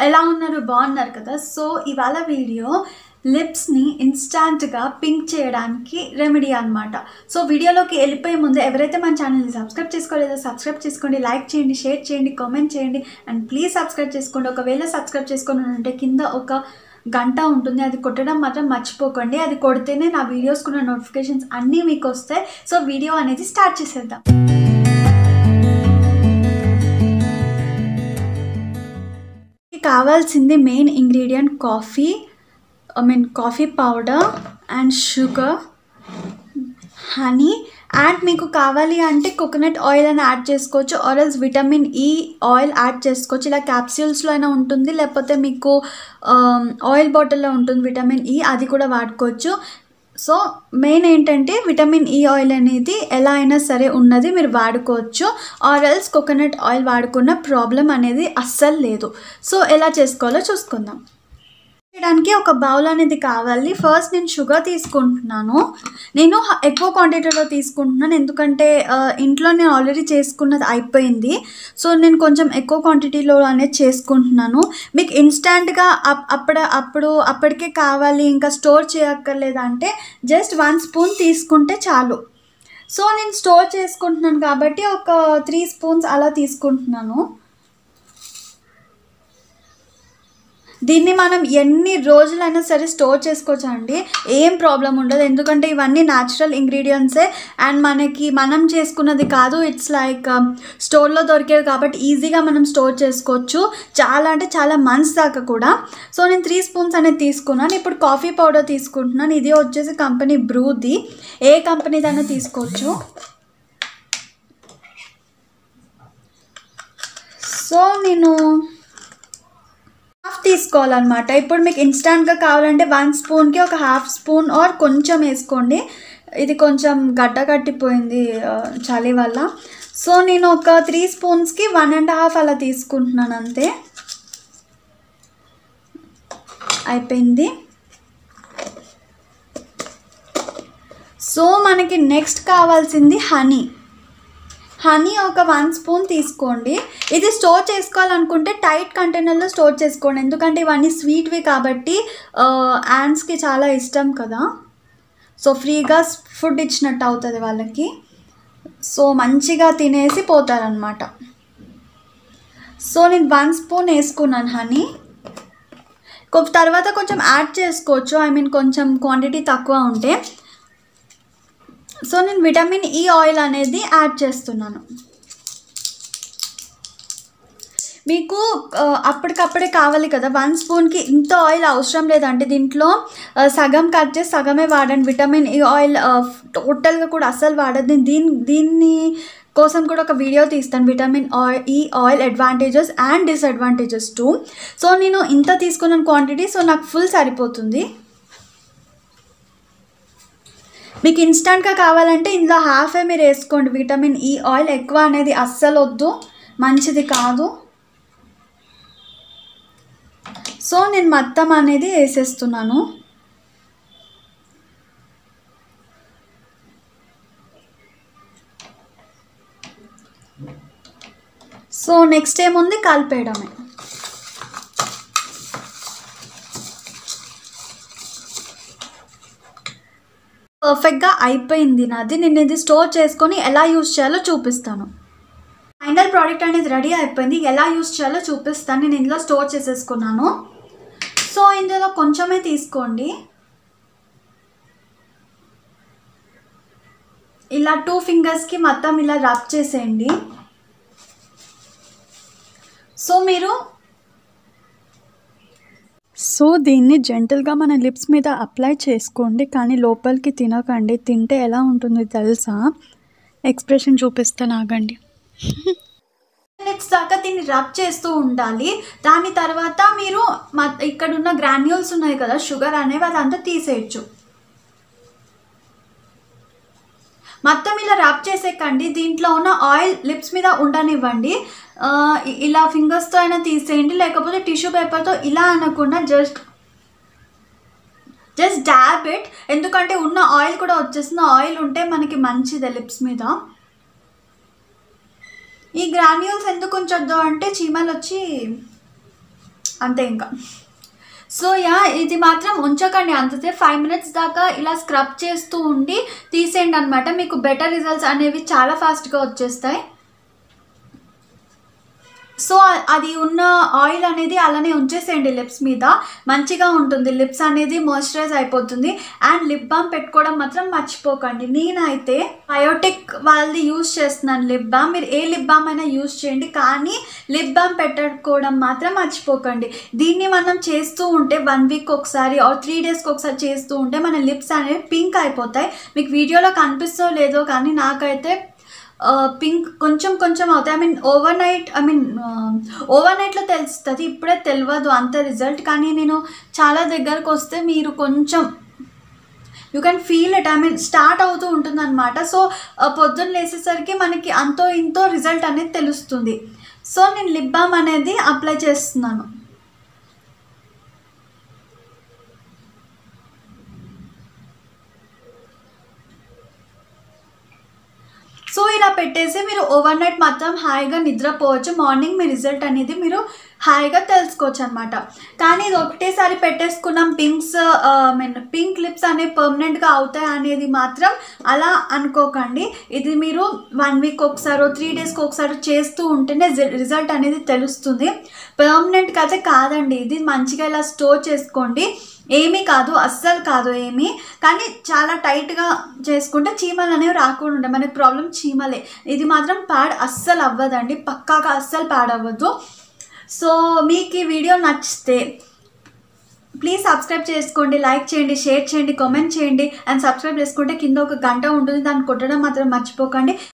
ఎలా ఉన్నారు బాగున్నారు కదా సో ఇవాళ వీడియో లిప్స్ని ఇన్స్టాంట్గా పింక్ చేయడానికి రెమెడీ అనమాట సో వీడియోలోకి వెళ్ళిపోయే ముందు ఎవరైతే మన ఛానల్ని సబ్స్క్రైబ్ చేసుకోలేదో సబ్స్క్రైబ్ చేసుకోండి లైక్ చేయండి షేర్ చేయండి కామెంట్ చేయండి అండ్ ప్లీజ్ సబ్స్క్రైబ్ చేసుకోండి ఒకవేళ సబ్స్క్రైబ్ చేసుకొని ఉంటే కింద ఒక గంట ఉంటుంది అది కొట్టడం మాత్రం మర్చిపోకండి అది కొడితేనే నా వీడియోస్ కూడా నోటిఫికేషన్స్ అన్నీ మీకు వస్తాయి సో వీడియో అనేది స్టార్ట్ చేసేద్దాం కావాల్సింది main ingredient coffee I mean coffee powder and sugar honey and మీకు కావాలి అంటే కోకోనట్ ఆయిల్ అని యాడ్ చేసుకోవచ్చు or else vitamin E oil add చేసుకోవచ్చు ఇలా క్యాప్సూల్స్లో అయినా ఉంటుంది లేకపోతే మీకు ఆయిల్ బాటిల్లో ఉంటుంది విటమిన్ ఈ అది కూడా వాడుకోవచ్చు సో మెయిన్ ఏంటంటే విటమిన్ ఈ ఆయిల్ అనేది ఎలా అయినా సరే ఉన్నది మీరు వాడుకోవచ్చు ఆరల్స్ కోకోనట్ ఆయిల్ వాడుకున్న ప్రాబ్లం అనేది అస్సలు లేదు సో ఎలా చేసుకోవాలో చూసుకుందాం చేయడానికి ఒక బౌల్ అనేది కావాలి ఫస్ట్ నేను షుగర్ తీసుకుంటున్నాను నేను హ- ఎక్కువ క్వాంటిటీలో తీసుకుంటున్నాను ఎందుకంటే ఆ, ఇంట్లో నేను ఆల్రెడీ చేసుకున్నది అయిపోయింది సో నేను కొంచెం ఎక్కువ క్వాంటిటీలో అనేది చేసుకుంటున్నాను మీకు ఇన్స్టాంట్గా అప్పుడ అప్పుడు అప్పటికే కావాలి ఇంకా స్టోర్ చేయక్కర్లేదు అంటే జస్ట్ వన్ స్పూన్ తీసుకుంటే చాలు సో నేను స్టోర్ చేసుకుంటున్నాను కాబట్టి ఒక త్రీ స్పూన్స్ అలా తీసుకుంటున్నాను దీన్ని మనం ఎన్ని రోజులైనా సరే స్టోర్ చేసుకోవచ్చు అండి ఏం ప్రాబ్లం ఉండదు ఎందుకంటే ఇవన్నీ న్యాచురల్ ఇంగ్రీడియంట్సే అండ్ మనకి మనం చేసుకున్నది కాదు ఇట్స్ లైక్ స్టోర్లో దొరికేవి కాబట్టి ఈజీగా మనం స్టోర్ చేసుకోవచ్చు చాలా అంటే చాలా మంత్స్ దాకా కూడా సో నేను త్రీ స్పూన్స్ అనేది తీసుకున్నాను ఇప్పుడు కాఫీ పౌడర్ తీసుకుంటున్నాను ఇది వచ్చేసి కంపెనీ బ్రూది ఏ కంపెనీదైనా తీసుకోవచ్చు సో నేను హాఫ్ తీసుకోవాలన్నమాట ఇప్పుడు మీకు ఇన్స్టాంట్గా కావాలంటే వన్ స్పూన్కి ఒక హాఫ్ స్పూన్ ఆర్ కొంచెం వేసుకోండి ఇది కొంచెం గడ్డ కట్టిపోయింది ఆ, చలి వల్ల సో నేను ఒక త్రీ స్పూన్స్కి వన్ అండ్ హాఫ్ అలా తీసుకుంటున్నాను అంతే అయిపోయింది సో మనకి నెక్స్ట్ కావాల్సింది హనీ హనీ ఒక వన్ స్పూన్ తీసుకోండి ఇది స్టోర్ చేసుకోవాలనుకుంటే టైట్ కంటైనర్లో స్టోర్ చేసుకోండి ఎందుకంటే ఇవన్నీ స్వీట్వి కాబట్టి యాండ్స్కి చాలా ఇష్టం కదా సో ఫ్రీగా ఫుడ్ ఇచ్చినట్టు అవుతుంది వాళ్ళకి సో మంచిగా తినేసి పోతారనమాట సో నేను వన్ స్పూన్ వేసుకున్నాను హనీ కొ- తర్వాత కొంచెం యాడ్ చేసుకోవచ్చు ఐ మీన్ కొంచెం క్వాంటిటీ తక్కువ ఉంటే సో నేను విటమిన్ ఈ ఆయిల్ అనేది యాడ్ చేస్తున్నాను మీకు ఆ, అప్పటికప్పుడే కావాలి కదా వన్ స్పూన్కి ఇంత ఆయిల్ అవసరం లేదంటే దీంట్లో ఆ, సగం కట్ చేసి సగమే వాడండి విటమిన్ ఈ ఆయిల్ ఆ, టోటల్గా కూడా అస్సలు వాడదు నేను దీని దీన్ని కోసం కూడా ఒక వీడియో తీస్తాను విటమిన్ ఆయిల్ ఈ oil advantages and disadvantages too so నేను ఇంత తీసుకున్నాను క్వాంటిటీ సో నాకు ఫుల్ సరిపోతుంది మీకు ఇన్స్టంట్గా కావాలంటే ఇందులో హాఫే మీరు వేసుకోండి విటమిన్ ఈ ఆయిల్ ఎక్కువ అనేది అస్సలు వద్దు మంచిది కాదు సో నేను మొత్తం అనేది వేసేస్తున్నాను సో నెక్స్ట్ ఏముంది కలిపేయడమే పర్ఫెక్ట్గా అయిపోయింది నాది నేను ఇది స్టోర్ చేసుకొని ఎలా యూస్ చేయాలో చూపిస్తాను ఫైనల్ ప్రోడక్ట్ అనేది రెడీ అయిపోయింది ఎలా యూస్ చేయాలో చూపిస్తాను నేను ఇందులో స్టోర్ చేసేసుకున్నాను సో ఇందులో కొంచెమే తీసుకోండి ఇలా టూ ఫింగర్స్కి మొత్తం ఇలా రబ్ చేసేయండి సో మీరు సో దీన్ని జెంటల్గా మన లిప్స్ మీద అప్లై చేసుకోండి కానీ లోపలికి తినకండి తింటే ఎలా ఉంటుందో తెలుసా ఎక్స్ప్రెషన్ చూపిస్తాను ఆగండి మినిట్స్ దాకా దీన్ని రబ్ చేస్తూ ఉండాలి దాని తర్వాత మీరు మ- ఇక్కడ ఉన్న గ్రాన్యూల్స్ ఉన్నాయి కదా షుగర్ అనేవి అదంతా తీసేయచ్చు మొత్తం ఇలా రబ్ చేసేకండి దీంట్లో ఉన్న ఆయిల్ లిప్స్ మీద ఉండనివ్వండి ఆ, ఇ- ఇలా ఫింగర్స్తో అయినా తీసేయండి లేకపోతే టిష్యూ పేపర్తో ఇలా అనకుండా జస్ట్ జస్ట్ డాబ్ ఇట్ ఎందుకంటే ఉన్న ఆయిల్ కూడా వచ్చేస్తుంది ఆయిల్ ఉంటే మనకి మంచిదే లిప్స్ మీద ఈ గ్రాన్యూల్స్ ఎందుకు ఉంచొద్దు అంటే చీమలు వచ్చి అంతే ఇంకా సో యా ఇది మాత్రం ఉంచకండి అంతే ఫైవ్ మినిట్స్ దాకా ఇలా స్క్రబ్ చేస్తూ ఉండి తీసేయండి అనమాట మీకు బెటర్ రిజల్ట్స్ అనేవి చాలా ఫాస్ట్గా వచ్చేస్తాయి సో అ- అది ఉన్న ఆయిల్ అనేది అలానే ఉంచేసేయండి లిప్స్ మీద మంచిగా ఉంటుంది లిప్స్ అనేది మాయిశ్చరైజ్ అయిపోతుంది అండ్ లిప్ బామ్ పెట్టుకోవడం మాత్రం మర్చిపోకండి నేనైతే బయోటిక్ వాళ్ళది యూస్ చేస్తున్నాను లిప్ బామ్ మీరు ఏ లిప్ బామ్ అయినా యూస్ చేయండి కానీ లిప్ బామ్ పెట్టుకోవడం మాత్రం మర్చిపోకండి దీన్ని మనం చేస్తూ ఉంటే వన్ వీక్ ఒకసారి ఆర్ త్రీ డేస్కి ఒకసారి చేస్తూ ఉంటే మన లిప్స్ అనేవి పింక్ అయిపోతాయి మీకు వీడియోలో కనిపిస్తో లేదో కానీ నాకైతే పింక్ కొంచెం కొంచెం అవుతాయి I mean overnight I mean ఓవర్ నైట్లో తెలుస్తుంది ఇప్పుడే తెలియదు అంత రిజల్ట్ కానీ నేను చాలా దగ్గరకు వస్తే మీరు కొంచెం you can feel it I mean start అవుతూ ఉంటుందన్నమాట సో పొద్దున్న లేసేసరికి మనకి అంతో ఇంతో రిజల్ట్ అనేది తెలుస్తుంది సో నేను లిప్ బామ్ అనేది అప్లై చేస్తున్నాను సో ఇలా పెట్టేసి మీరు ఓవర్ నైట్ మాత్రం హాయిగా నిద్రపోవచ్చు మార్నింగ్ మీ రిజల్ట్ అనేది మీరు హాయిగా తెలుసుకోవచ్చు అనమాట కానీ ఇది ఒకటేసారి పెట్టేసుకున్నాం పింక్స్ మీన్ పింక్ లిప్స్ అనేవి పర్మనెంట్గా అవుతాయి అనేది మాత్రం అలా అనుకోకండి ఇది మీరు వన్ వీక్ ఒకసారి త్రీ డేస్కి ఒకసారి చేస్తూ ఉంటేనే రిజల్ట్ అనేది తెలుస్తుంది పర్మనెంట్గా అయితే కాదండి ఇది మంచిగా ఇలా స్టోర్ చేసుకోండి ఏమీ కాదు అస్సలు కాదు ఏమీ కానీ చాలా టైట్గా చేసుకుంటే చీమలు అనేవి రాకుండా ఉంటాయి మనకి ప్రాబ్లం చీమలే ఇది మాత్రం ప్యాడ్ అస్సలు అవ్వదండి పక్కాగా అస్సలు ప్యాడ్ అవ్వదు సో మీకు ఈ వీడియో నచ్చితే ప్లీజ్ సబ్స్క్రైబ్ చేసుకోండి లైక్ చేయండి షేర్ చేయండి కామెంట్ చేయండి అండ్ సబ్స్క్రైబ్ చేసుకుంటే కింద ఒక గంట ఉంటుంది దాన్ని కొట్టడం మాత్రం మర్చిపోకండి